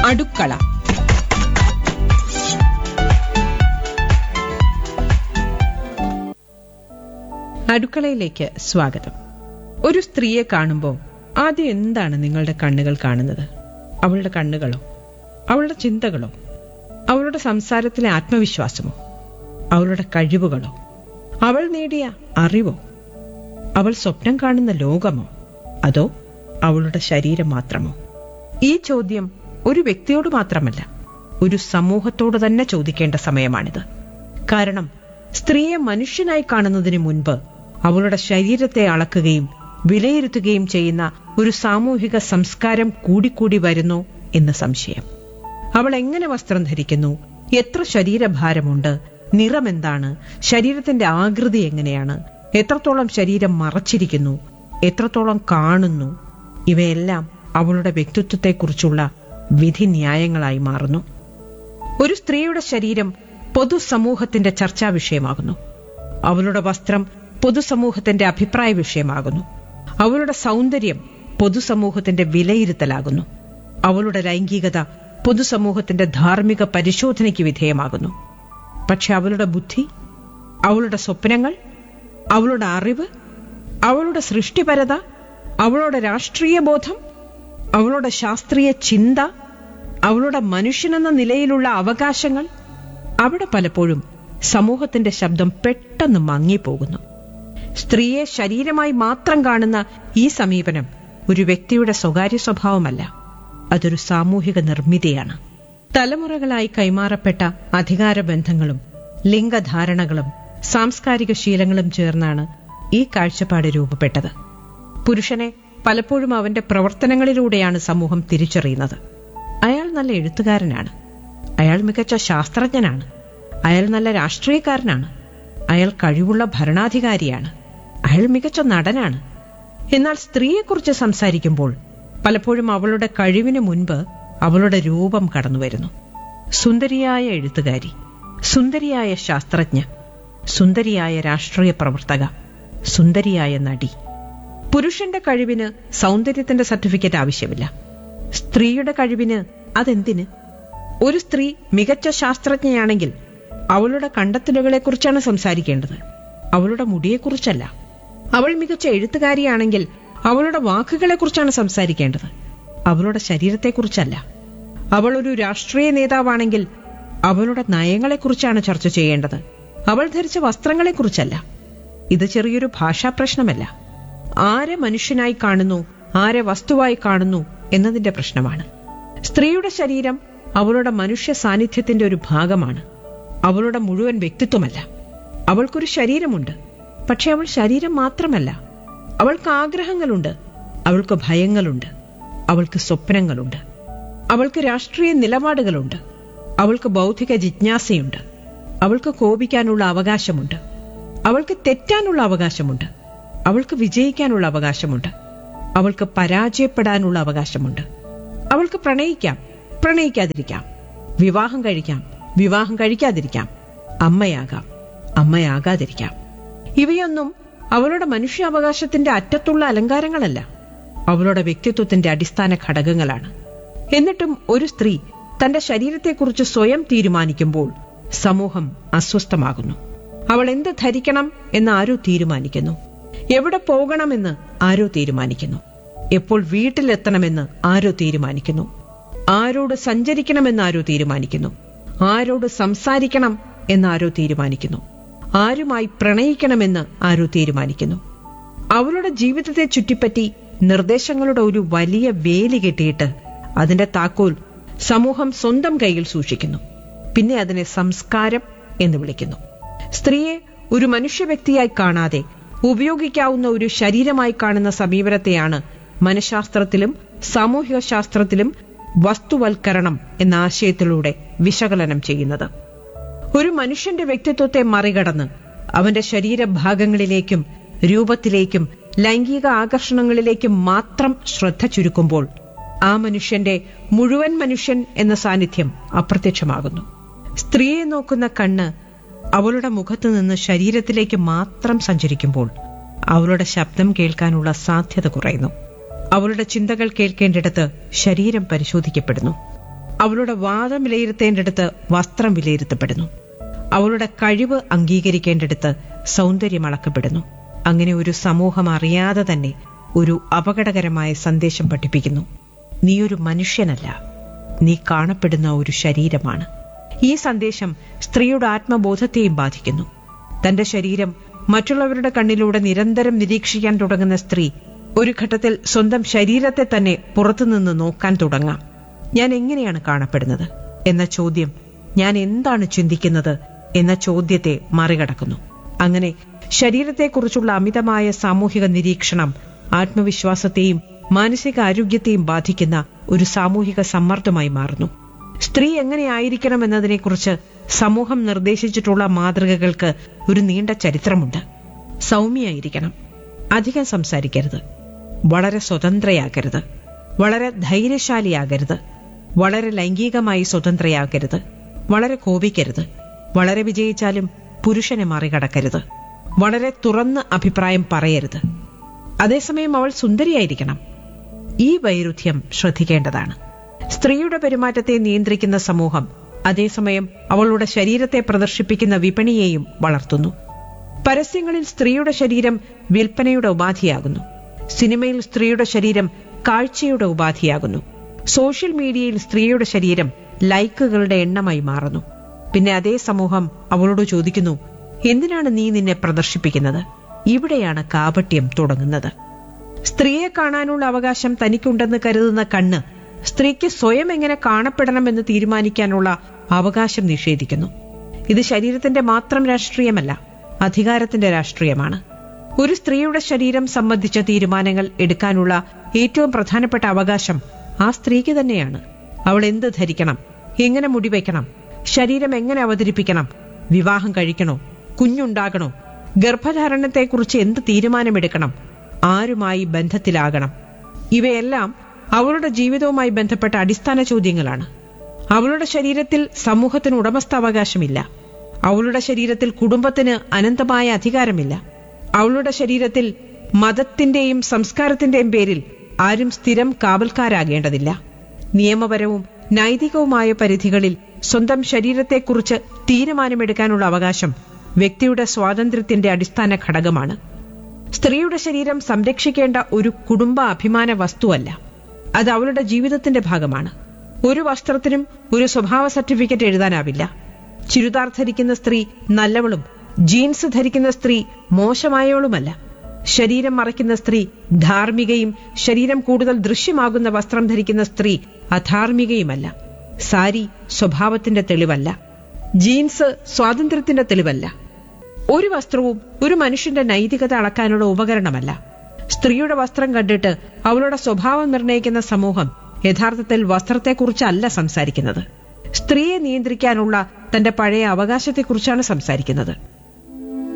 അടുക്കള അടുക്കളയിലേക്ക് സ്വാഗതം ഒരു സ്ത്രീയെ കാണുമ്പോൾ ആദ്യം എന്താണ് നിങ്ങളുടെ കണ്ണുകൾ കാണുന്നത് അവളുടെ കണ്ണുകളോ അവളുടെ ചിന്തകളോ അവളുടെ സംസാരത്തിലെ ആത്മവിശ്വാസമോ അവളുടെ കഴിവുകളോ അവൾ നേടിയ അറിവോ അവൾ സ്വപ്നം കാണുന്ന ലോകമോ അതോ അവളുടെ ശരീരം മാത്രമോ ഈ ചോദ്യം ഒരു വ്യക്തിയോട് മാത്രമല്ല ഒരു സമൂഹത്തോട് തന്നെ ചോദിക്കേണ്ട സമയമാണിത് കാരണം സ്ത്രീയെ മനുഷ്യനായി കാണുന്നതിന് മുൻപ് അവളുടെ ശരീരത്തെ അളക്കുകയും വിലയിരുത്തുകയും ചെയ്യുന്ന ഒരു സാമൂഹിക സംസ്കാരം കൂടിക്കൂടി വരുന്നു എന്ന് സംശയം അവൾ എങ്ങനെ വസ്ത്രം ധരിക്കുന്നു എത്ര ശരീരഭാരമുണ്ട് നിറമെന്താണ് ശരീരത്തിന്റെ ആകൃതി എങ്ങനെയാണ് എത്രത്തോളം ശരീരം മറച്ചിരിക്കുന്നു എത്രത്തോളം കാണുന്നു ഇവയെല്ലാം അവളുടെ വ്യക്തിത്വത്തെക്കുറിച്ചുള്ള വിധിന്യായങ്ങളായി മാറുന്നു ഒരു സ്ത്രീയുടെ ശരീരം പൊതുസമൂഹത്തിന്റെ ചർച്ചാ വിഷയമാകുന്നു അവളുടെ വസ്ത്രം പൊതുസമൂഹത്തിന്റെ അഭിപ്രായ വിഷയമാകുന്നു അവളുടെ സൗന്ദര്യം പൊതുസമൂഹത്തിന്റെ വിലയിരുത്തലാകുന്നു അവളുടെ ലൈംഗികത പൊതുസമൂഹത്തിന്റെ ധാർമ്മിക പരിശോധനയ്ക്ക് വിധേയമാകുന്നു പക്ഷെ അവളുടെ ബുദ്ധി അവളുടെ സ്വപ്നങ്ങൾ അവളുടെ അറിവ് അവളുടെ സൃഷ്ടിപരത അവളുടെ രാഷ്ട്രീയ ബോധം അവളുടെ ശാസ്ത്രീയ ചിന്ത അവളുടെ മനുഷ്യനെന്ന നിലയിലുള്ള അവകാശങ്ങൾ അവിടെ പലപ്പോഴും സമൂഹത്തിന്റെ ശബ്ദം പെട്ടെന്ന് മങ്ങിപ്പോകുന്നു സ്ത്രീയെ ശരീരമായി മാത്രം കാണുന്ന ഈ സമീപനം ഒരു വ്യക്തിയുടെ സ്വകാര്യ സ്വഭാവമല്ല അതൊരു സാമൂഹിക നിർമ്മിതിയാണ് തലമുറകളായി കൈമാറപ്പെട്ട അധികാരബന്ധങ്ങളും ലിംഗധാരണകളും സാംസ്കാരിക ശീലങ്ങളും ചേർന്നാണ് ഈ കാഴ്ചപ്പാട് രൂപപ്പെട്ടത് പുരുഷനെ പലപ്പോഴും അവന്റെ പ്രവർത്തനങ്ങളിലൂടെയാണ് സമൂഹം തിരിച്ചറിയുന്നത് അയാൾ നല്ല എഴുത്തുകാരനാണ് അയാൾ മികച്ച ശാസ്ത്രജ്ഞനാണ് അയാൾ നല്ല രാഷ്ട്രീയക്കാരനാണ് അയാൾ കഴിവുള്ള ഭരണാധികാരിയാണ് അയാൾ മികച്ച നടനാണ് എന്നാൽ സ്ത്രീയെക്കുറിച്ച് സംസാരിക്കുമ്പോൾ പലപ്പോഴും അവളുടെ കഴിവിന് മുൻപ് അവളുടെ രൂപം കടന്നുവരുന്നു സുന്ദരിയായ എഴുത്തുകാരി സുന്ദരിയായ ശാസ്ത്രജ്ഞ സുന്ദരിയായ രാഷ്ട്രീയ പ്രവർത്തക സുന്ദരിയായ നടി പുരുഷന്റെ കഴിവിന് സൗന്ദര്യത്തിന്റെ സർട്ടിഫിക്കറ്റ് ആവശ്യമില്ല സ്ത്രീയുടെ കഴിവിന് അതെന്തിന് ഒരു സ്ത്രീ മികച്ച ശാസ്ത്രജ്ഞയാണെങ്കിൽ അവളുടെ കണ്ടെത്തലുകളെക്കുറിച്ചാണ് സംസാരിക്കേണ്ടത് അവളുടെ മുടിയെക്കുറിച്ചല്ല അവൾ മികച്ച എഴുത്തുകാരിയാണെങ്കിൽ അവളുടെ വാക്കുകളെക്കുറിച്ചാണ് സംസാരിക്കേണ്ടത് അവളുടെ ശരീരത്തെക്കുറിച്ചല്ല അവൾ ഒരു രാഷ്ട്രീയ നേതാവാണെങ്കിൽ അവളുടെ നയങ്ങളെക്കുറിച്ചാണ് ചർച്ച ചെയ്യേണ്ടത് അവൾ ധരിച്ച വസ്ത്രങ്ങളെക്കുറിച്ചല്ല ഇത് ചെറിയൊരു ഭാഷാ പ്രശ്നമല്ല ആരെ മനുഷ്യനായി കാണുന്നു ആരെ വസ്തുവായി കാണുന്നു എന്നതിന്റെ പ്രശ്നമാണ് സ്ത്രീയുടെ ശരീരം അവളുടെ മനുഷ്യ സാന്നിധ്യത്തിന്റെ ഒരു ഭാഗമാണ് അവളുടെ മുഴുവൻ വ്യക്തിത്വമല്ല അവൾക്കൊരു ശരീരമുണ്ട് പക്ഷെ അവൾ ശരീരം മാത്രമല്ല അവൾക്ക് ആഗ്രഹങ്ങളുണ്ട് അവൾക്ക് ഭയങ്ങളുണ്ട് അവൾക്ക് സ്വപ്നങ്ങളുണ്ട് അവൾക്ക് രാഷ്ട്രീയ നിലപാടുകളുണ്ട് അവൾക്ക് ബൗദ്ധിക ജിജ്ഞാസയുണ്ട് അവൾക്ക് കോപിക്കാനുള്ള അവകാശമുണ്ട് അവൾക്ക് തെറ്റാനുള്ള അവകാശമുണ്ട് അവൾക്ക് വിജയിക്കാനുള്ള അവകാശമുണ്ട് അവൾക്ക് പരാജയപ്പെടാനുള്ള അവകാശമുണ്ട് അവൾക്ക് പ്രണയിക്കാം പ്രണയിക്കാതിരിക്കാം വിവാഹം കഴിക്കാം വിവാഹം കഴിക്കാതിരിക്കാം അമ്മയാകാം അമ്മയാകാതിരിക്കാം ഇവയൊന്നും അവളുടെ മനുഷ്യാവകാശത്തിന്റെ അറ്റത്തുള്ള അലങ്കാരങ്ങളല്ല അവളുടെ വ്യക്തിത്വത്തിന്റെ അടിസ്ഥാന ഘടകങ്ങളാണ് എന്നിട്ടും ഒരു സ്ത്രീ തന്റെ ശരീരത്തെക്കുറിച്ച് സ്വയം തീരുമാനിക്കുമ്പോൾ സമൂഹം അസ്വസ്ഥമാകുന്നു അവൾ എന്ത് ധരിക്കണം എന്ന് ആരോ തീരുമാനിക്കുന്നു എവിടെ പോകണമെന്ന് ആരോ തീരുമാനിക്കുന്നു എപ്പോൾ വീട്ടിലെത്തണമെന്ന് ആരോ തീരുമാനിക്കുന്നു ആരോട് സഞ്ചരിക്കണമെന്ന് ആരോ തീരുമാനിക്കുന്നു ആരോട് സംസാരിക്കണം എന്ന് ആരോ തീരുമാനിക്കുന്നു ആരുമായി പ്രണയിക്കണമെന്ന് ആരോ തീരുമാനിക്കുന്നു അവളുടെ ജീവിതത്തെ ചുറ്റിപ്പറ്റി നിർദ്ദേശങ്ങളുടെ ഒരു വലിയ വേലി കെട്ടിയിട്ട് അതിന്റെ താക്കോൽ സമൂഹം സ്വന്തം കയ്യിൽ സൂക്ഷിക്കുന്നു പിന്നെ അതിനെ സംസ്കാരം എന്ന് വിളിക്കുന്നു സ്ത്രീയെ ഒരു മനുഷ്യ വ്യക്തിയായി കാണാതെ ഉപയോഗിക്കാവുന്ന ഒരു ശരീരമായി കാണുന്ന സമീപനത്തെയാണ് മനഃശാസ്ത്രത്തിലും സാമൂഹിക ശാസ്ത്രത്തിലും വസ്തുവൽക്കരണം എന്ന ആശയത്തിലൂടെ വിശകലനം ചെയ്യുന്നത് ഒരു മനുഷ്യന്റെ വ്യക്തിത്വത്തെ മറികടന്ന് അവന്റെ ശരീരഭാഗങ്ങളിലേക്കും രൂപത്തിലേക്കും ലൈംഗിക ആകർഷണങ്ങളിലേക്കും മാത്രം ശ്രദ്ധ ചുരുക്കുമ്പോൾ ആ മനുഷ്യന്റെ മുഴുവൻ മനുഷ്യൻ എന്ന സാന്നിധ്യം അപ്രത്യക്ഷമാകുന്നു സ്ത്രീയെ നോക്കുന്ന കണ്ണ് അവളുടെ മുഖത്ത് നിന്ന് ശരീരത്തിലേക്ക് മാത്രം സഞ്ചരിക്കുമ്പോൾ അവളുടെ ശബ്ദം കേൾക്കാനുള്ള സാധ്യത കുറയുന്നു അവളുടെ ചിന്തകൾ കേൾക്കേണ്ടിടത്ത് ശരീരം പരിശോധിക്കപ്പെടുന്നു അവളുടെ വാദം വിലയിരുത്തേണ്ടടുത്ത് വസ്ത്രം വിലയിരുത്തപ്പെടുന്നു അവളുടെ കഴിവ് അംഗീകരിക്കേണ്ടടുത്ത് സൗന്ദര്യം അളക്കപ്പെടുന്നു അങ്ങനെ ഒരു സമൂഹം അറിയാതെ തന്നെ ഒരു അപകടകരമായ സന്ദേശം പഠിപ്പിക്കുന്നു നീ ഒരു മനുഷ്യനല്ല നീ കാണപ്പെടുന്ന ഒരു ശരീരമാണ് ഈ സന്ദേശം സ്ത്രീയുടെ ആത്മബോധത്തെയും ബാധിക്കുന്നു തന്റെ ശരീരം മറ്റുള്ളവരുടെ കണ്ണിലൂടെ നിരന്തരം നിരീക്ഷിക്കാൻ തുടങ്ങുന്ന സ്ത്രീ ഒരു ഘട്ടത്തിൽ സ്വന്തം ശരീരത്തെ തന്നെ പുറത്തുനിന്ന് നോക്കാൻ തുടങ്ങാം ഞാൻ എങ്ങനെയാണ് കാണപ്പെടുന്നത് എന്ന ചോദ്യം ഞാൻ എന്താണ് ചിന്തിക്കുന്നത് എന്ന ചോദ്യത്തെ മറികടക്കുന്നു അങ്ങനെ ശരീരത്തെക്കുറിച്ചുള്ള അമിതമായ സാമൂഹിക നിരീക്ഷണം ആത്മവിശ്വാസത്തെയും മാനസിക ആരോഗ്യത്തെയും ബാധിക്കുന്ന ഒരു സാമൂഹിക സമ്മർദ്ദമായി മാറുന്നു സ്ത്രീ എങ്ങനെയായിരിക്കണം എന്നതിനെക്കുറിച്ച് സമൂഹം നിർദ്ദേശിച്ചിട്ടുള്ള മാതൃകകൾക്ക് ഒരു നീണ്ട ചരിത്രമുണ്ട് സൗമ്യായിരിക്കണം അധികം സംസാരിക്കരുത് വളരെ സ്വതന്ത്രയാകരുത് വളരെ ധൈര്യശാലിയാകരുത് വളരെ ലൈംഗികമായി സ്വതന്ത്രയാകരുത് വളരെ കോപിക്കരുത് വളരെ വിജയിച്ചാലും പുരുഷനെ മറികടക്കരുത് വളരെ തുറന്ന് അഭിപ്രായം പറയരുത് അതേസമയം അവൾ സുന്ദരിയായിരിക്കണം ഈ വൈരുദ്ധ്യം ശ്രദ്ധിക്കേണ്ടതാണ് സ്ത്രീയുടെ പെരുമാറ്റത്തെ നിയന്ത്രിക്കുന്ന സമൂഹം അതേസമയം അവളുടെ ശരീരത്തെ പ്രദർശിപ്പിക്കുന്ന വിപണിയെയും വളർത്തുന്നു പരസ്യങ്ങളിൽ സ്ത്രീയുടെ ശരീരം വിൽപ്പനയുടെ ഉപാധിയാകുന്നു സിനിമയിൽ സ്ത്രീയുടെ ശരീരം കാഴ്ചയുടെ ഉപാധിയാകുന്നു സോഷ്യൽ മീഡിയയിൽ സ്ത്രീയുടെ ശരീരം ലൈക്കുകളുടെ എണ്ണമായി മാറുന്നു പിന്നെ അതേ സമൂഹം അവളോട് ചോദിക്കുന്നു എന്തിനാണ് നീ നിന്നെ പ്രദർശിപ്പിക്കുന്നത് ഇവിടെയാണ് കാപട്യം തുടങ്ങുന്നത് സ്ത്രീയെ കാണാനുള്ള അവകാശം തനിക്കുണ്ടെന്ന് കരുതുന്ന കണ്ണ് സ്ത്രീക്ക് സ്വയം എങ്ങനെ കാണപ്പെടണമെന്ന് തീരുമാനിക്കാനുള്ള അവകാശം നിഷേധിക്കുന്നു ഇത് ശരീരത്തിന്റെ മാത്രം രാഷ്ട്രീയമല്ല അധികാരത്തിന്റെ രാഷ്ട്രീയമാണ് ഒരു സ്ത്രീയുടെ ശരീരം സംബന്ധിച്ച തീരുമാനങ്ങൾ എടുക്കാനുള്ള ഏറ്റവും പ്രധാനപ്പെട്ട അവകാശം ആ സ്ത്രീക്ക് തന്നെയാണ് അവൾ എന്ത് ധരിക്കണം എങ്ങനെ മുടിവെക്കണം ശരീരം എങ്ങനെ അവതരിപ്പിക്കണം വിവാഹം കഴിക്കണോ കുഞ്ഞുണ്ടാകണോ ഗർഭധാരണത്തെക്കുറിച്ച് എന്ത് തീരുമാനമെടുക്കണം ആരുമായി ബന്ധത്തിലാകണം ഇവയെല്ലാം അവളുടെ ജീവിതവുമായി ബന്ധപ്പെട്ട അടിസ്ഥാന ചോദ്യങ്ങളാണ് അവളുടെ ശരീരത്തിൽ സമൂഹത്തിന് ഉടമസ്ഥാവകാശമില്ല അവളുടെ ശരീരത്തിൽ കുടുംബത്തിന് അനന്തമായ അധികാരമില്ല അവളുടെ ശരീരത്തിൽ മതത്തിന്റെയും സംസ്കാരത്തിന്റെയും പേരിൽ ആരും സ്ഥിരം കാവൽക്കാരാകേണ്ടതില്ല നിയമപരവും നൈതികവുമായ പരിധികളിൽ സ്വന്തം ശരീരത്തെക്കുറിച്ച് തീരുമാനമെടുക്കാനുള്ള അവകാശം വ്യക്തിയുടെ സ്വാതന്ത്ര്യത്തിന്റെ അടിസ്ഥാന ഘടകമാണ് സ്ത്രീയുടെ ശരീരം സംരക്ഷിക്കേണ്ട ഒരു കുടുംബ അഭിമാന വസ്തുവല്ല അത് അവളുടെ ജീവിതത്തിന്റെ ഭാഗമാണ് ഒരു വസ്ത്രത്തിനും ഒരു സ്വഭാവ സർട്ടിഫിക്കറ്റ് എഴുതാനാവില്ല ചുരിദാർ ധരിക്കുന്ന സ്ത്രീ നല്ലവളും ജീൻസ് ധരിക്കുന്ന സ്ത്രീ മോശമായവളുമല്ല ശരീരം മറയ്ക്കുന്ന സ്ത്രീ ധാർമ്മികയും ശരീരം കൂടുതൽ ദൃശ്യമാകുന്ന വസ്ത്രം ധരിക്കുന്ന സ്ത്രീ അധാർമികയുമല്ല സാരി സ്വഭാവത്തിന്റെ തെളിവല്ല ജീൻസ് സ്വാതന്ത്ര്യത്തിന്റെ തെളിവല്ല ഒരു വസ്ത്രവും ഒരു മനുഷ്യന്റെ നൈതികത അളക്കാനുള്ള ഉപകരണമല്ല സ്ത്രീയുടെ വസ്ത്രം കണ്ടിട്ട് അവളുടെ സ്വഭാവം നിർണ്ണയിക്കുന്ന സമൂഹം യഥാർത്ഥത്തിൽ വസ്ത്രത്തെക്കുറിച്ചല്ല സംസാരിക്കുന്നത് സ്ത്രീയെ നിയന്ത്രിക്കാനുള്ള തന്റെ പഴയ അവകാശത്തെക്കുറിച്ചാണ് സംസാരിക്കുന്നത്